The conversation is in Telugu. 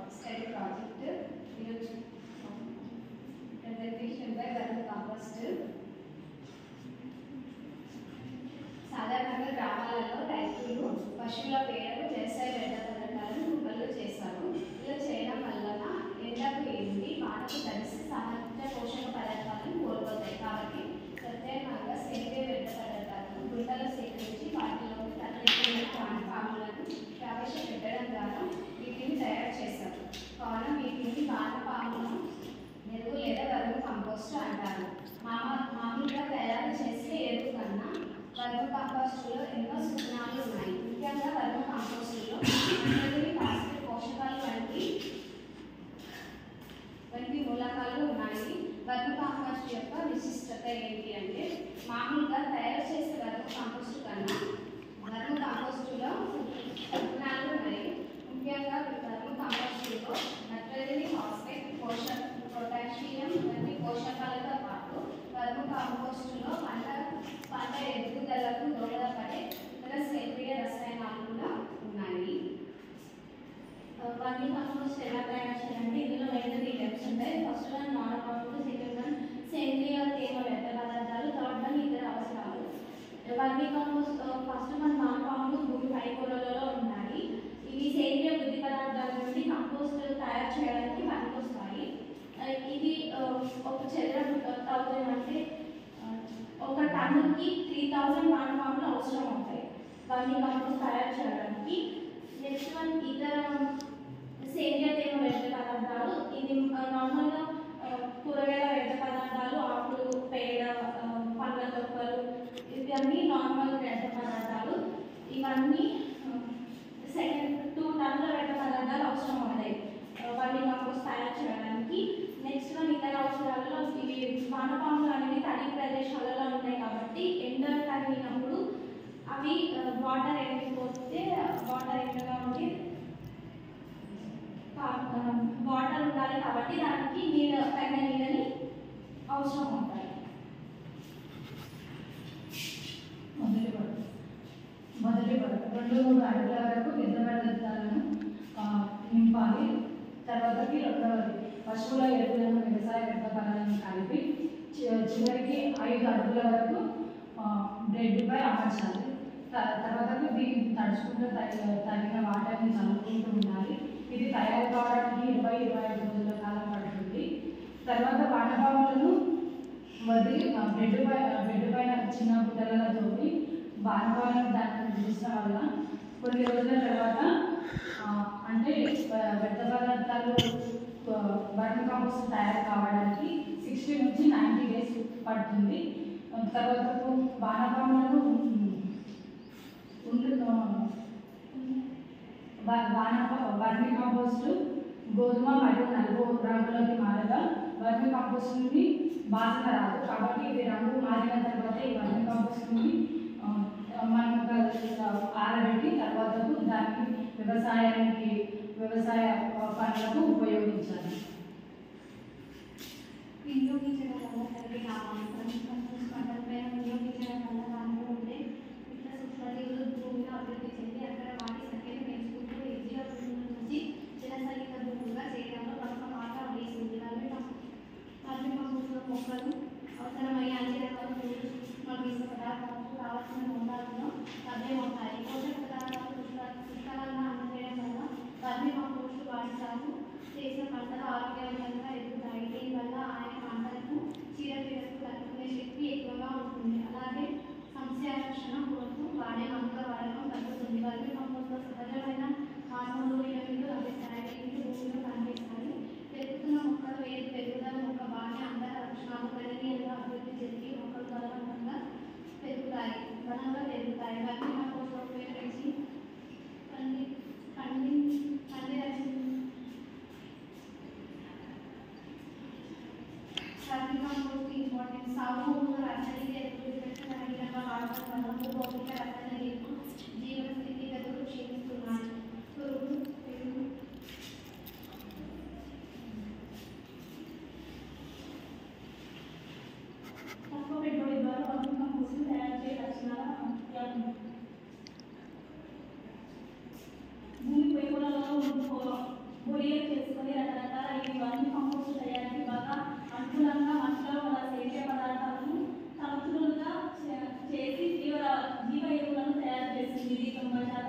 స్టడీ ప్రాజెక్ట్ ఈరోజు ప్రజెంటేషన్ బై వరుణ్ కాంపోస్ట్ సాధారణంగా గ్రామాలలో రైతులు పశువుల పేడను వ్యవసాయ వ్యర్థ పదార్థాలను కుప్పల్లో చేస్తారు ఇలా చేయడం వలన ఎండకు ఎండి వానకు తడిసి సహజ పోషక పదార్థాలను కోల్పోతాయి కాబట్టి ప్రత్యేకంగా సేంద్రియ వ్యర్థ పదార్థాలను గుంటలో సేకరించి వాటిలోకి ప్రత్యేకమైన వానపాములను ప్రవేశపెట్టడం ద్వారా వీటిని తయారు చేస్తారు కావున వీటిని వానపాములను ఎరువు లేదా వరుగు కంపోస్ట్ అంటారు మామ మామూలుగా తయారు చేసే ఎరువు కన్నా వర్మ కంపోస్టులో ఎన్నో సూచనలు ఉన్నాయి ముఖ్యంగా వర్మ కంపోస్టులో నైట్రోజన్ ఫాస్ఫేట్ పోషకాలు వంటి వంటి మూలకాలు ఉన్నాయి వర్మ కంపోస్ట్ యొక్క విశిష్టత ఏంటి అంటే మామూలుగా తయారు చేసే వర్మ కంపోస్ట్ కన్నా వర్మ కంపోస్టులో సూచనలు ఉన్నాయి ముఖ్యంగా వర్మ కంపోస్టులో నైట్రోజన్ ఫాస్ఫేట్ పోషక పొటాషియం వంటి పోషకాలతో పాటు వర్మ కంపోస్టులో పంట పంట ఎదుగుదలకు దోహదపడే ఇతర సేంద్రియ రసాయనాలు కూడా ఉన్నాయి వర్మీ కంపోస్ట్ ఎలా తయారు చేయాలంటే ఇందులో రెండు త్రీ ఉంటాయి first one non compost second one సేంద్రియ తేమ వ్యర్థ పదార్థాలు థర్డ్ వన్ ఇతర అవసరాలు vermicompost first one non compost భూమి పై పొరలలో ఉన్నాయి ఇవి సేంద్రియ వృద్ధి పదార్థాల నుండి కంపోస్ట్ తయారు చేయడానికి పనికొస్తాయి ఆ, ఇది ఆ, ఒక చదరం థౌజండ్ అంటే ఆ, ఒక టన్నుకి త్రీ థౌజండ్ నాన్ పాములు అవసరం అవుతాయి వర్మీ కంపోస్ట్ తయారు చేయడానికి నెక్స్ట్ వన్ ఇతర సేంద్రియ తేమ వ్యర్థ పదార్థాలు ఇది ఆ, నార్మల్గా ఆ, కూరగాయల వ్యర్థ పదార్థాలు ఆకులు పేడ ఆ, పండ్ల తొక్కలు ఇవన్నీ నార్మల్ వ్యర్థ పదార్థాలు ఇవన్నీ సెకండ్ టూ టన్నుల వ్యర్థ పదార్థాలు అవసరం అవుతాయి వర్మీ కంపోస్ట్ తయారు చేయడానికి నెక్స్ట్ వన్ ఇతర అవసరాలలో ఇవి వానపాములు అనేవి తడి ప్రదేశాలలో ఉంటాయి కాబట్టి ఎండ తగిలినప్పుడు అవి వాటర్ ఎండిపోతే వాటర్ ఎండగా ఉండి వాటర్ ఉండాలి కాబట్టి దానికి నీళ్ళ తగిన నీళ్ళని అవసరం ఉంటాయి మొదటి పడవ మొదటి పడవ రెండు మూడు అడుగుల వరకు పెద్ద పదార్థాలను ఆ, నింపాలి తర్వాతకి రెండవది పశువుల ఎరువులను వ్యవసాయ వ్యర్థ పదాలను కలిపి చి- చివరికి ఐదు అడుగుల వరకు ఆ, బ్రెడ్పై అమర్చాలి త- తర్వాతకి దీన్ని తడుచుకుంటూ తగి- తగిన వాటర్ని చల్లుకుంటూ ఉండాలి ఇది తయారు కావడానికి ఇరవై ఇరవై ఐదు రోజుల కాలం పడుతుంది తర్వాత వానపాములను వదిలి ఆ బ్రెడ్ పై ఆ బ్రెడ్ పైన చిన్న గుడ్డలలో తోపి బాణపాలను దాన్ని చూసిన వల్ల కొన్ని రోజుల తర్వాత ఆ, అంటే ఆ, వ్యర్థ పదార్థాలు బర్న్ కాంపోస్ట్ తయారు కావడానికి సిక్స్టీ నుంచి నైంటీ డేస్ పడుతుంది ఆ, తర్వాత బాణపాములను ఉండు బాణప వర్మి కాంపోస్ట్ గోధుమ మరియు నలుపు రంగులోకి మారగా వర్మి కాంపోస్ట్ నుండి వాసన రాదు కాబట్టి ఇది రంగు మారిన తర్వాత ఈ వర్మి కాంపోస్ట్ నుండి ఆ, మనం ఒక ఆరబెట్టి తర్వాత దాన్ని వ్యవసాయానికి వ్యవసాయ పనులకు ఉపయోగించాలి వినియోగించడం వల్ల కలిగే లాభాంతరం పంటలపైన వినియోగించడం వల్ల దానిలో ఉండే ఇతర సూక్ష్మజీవులు భూమిలో అభివృద్ధి చెంది అక్కడ వాటి సంఖ్యను పెంచుకుంటూ ఎజ్జిగా భూముల నుంచి జలసరిత భూములుగా చేయడంలో ప్రముఖ పాత్ర వహిస్తుంది వర్మి వర్మి కంపోస్టులో మొక్కలు అవసరమయ్యే అన్ని రకాల పురుగులు సూక్ష్మ విష పదార్థాలకు కావాల్సిన మోతాదులో లభ్యమవుతాయి పోషక పదార్థాలు పుష్క- పుష్కలంగా అందజేయడం వల్ల వర్మి కంపోస్టు వాటి సాగు చేసిన పంటలు ఆరోగ్యవంతంగా ఎదుగుతాయి దీనివల్ల ఆయా పంటలకు చీడపీడలకు తట్టుకునే శక్తి ఎక్కువగా ఉంటుంది అలాగే సంశయారక్షణ కొరకు వాడే మందుల వాడకం తగ్గుతుంది వర్మి కంపోస్ట్లో సహజమైన హార్మోన్లు విటమిన్లు లభిస్తాయి వీటిని భూమిలో కనిపిస్తాయి పెరుగుతున్న మొక్కలు వేరు పెరుగుదల మొక్క బాగా అంతర లక్షణాలు గణనీయంగా అభివృద్ధి చెంది మొక్కలు బలవంతంగా పెరుగుతాయి బలంగా పెరుగుతాయి వర్మి కంపోస్ట్ ఉపయోగించి పండి వర్మి కంపోస్ట్ తయారీకి బాగా అనుకూలంగా మట్టిలో గల సేంద్రియ పదార్థాలను సమతులుగా చే- చేసి జీవ జీవ ఎరువులను తయారు చేసింది ఇది తొంభై శాతం